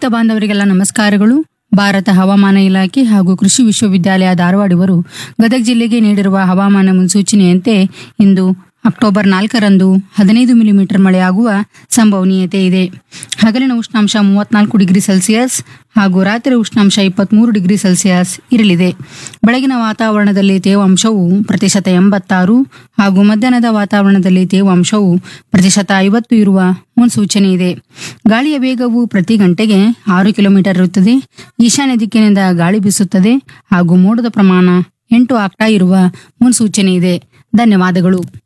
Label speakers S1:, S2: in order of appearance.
S1: ರೈತ ಬಾಂಧವರಿಗೆಲ್ಲ ನಮಸ್ಕಾರಗಳು ಭಾರತ ಹವಾಮಾನ ಇಲಾಖೆ ಹಾಗೂ ಕೃಷಿ ವಿಶ್ವವಿದ್ಯಾಲಯ ಧಾರವಾಡ ಇವರು ಗದಗ ಜಿಲ್ಲೆಗೆ ನೀಡಿರುವ ಹವಾಮಾನ ಮುನ್ಸೂಚನೆಯಂತೆ ಇಂದು ಅಕ್ಟೋಬರ್ ನಾಲ್ಕರಂದು ಹದಿನೈದು ಮಿಲಿಮೀಟರ್ ಮಳೆಯಾಗುವ ಸಂಭವನೀಯತೆ ಇದೆ ಹಗಲಿನ ಉಷ್ಣಾಂಶ ಮೂವತ್ನಾಲ್ಕು ಡಿಗ್ರಿ ಸೆಲ್ಸಿಯಸ್ ಹಾಗೂ ರಾತ್ರಿ ಉಷ್ಣಾಂಶ ಇಪ್ಪತ್ಮೂರು ಡಿಗ್ರಿ ಸೆಲ್ಸಿಯಸ್ ಇರಲಿದೆ ಬೆಳಗಿನ ವಾತಾವರಣದಲ್ಲಿ ತೇವಾಂಶವು ಪ್ರತಿಶತ ಎಂಬತ್ತಾರು ಹಾಗೂ ಮಧ್ಯಾಹ್ನದ ವಾತಾವರಣದಲ್ಲಿ ತೇವಾಂಶವು ಪ್ರತಿಶತ ಐವತ್ತು ಇರುವ ಮುನ್ಸೂಚನೆ ಇದೆ ಗಾಳಿಯ ವೇಗವು ಪ್ರತಿ ಗಂಟೆಗೆ ಆರು ಕಿಲೋಮೀಟರ್ ಇರುತ್ತದೆ ಈಶಾನ್ಯ ದಿಕ್ಕಿನಿಂದ ಗಾಳಿ ಬೀಸುತ್ತದೆ ಹಾಗೂ ಮೋಡದ ಪ್ರಮಾಣ ಎಂಟು ಆಗ್ತಾ ಇರುವ ಮುನ್ಸೂಚನೆ ಇದೆ ಧನ್ಯವಾದಗಳು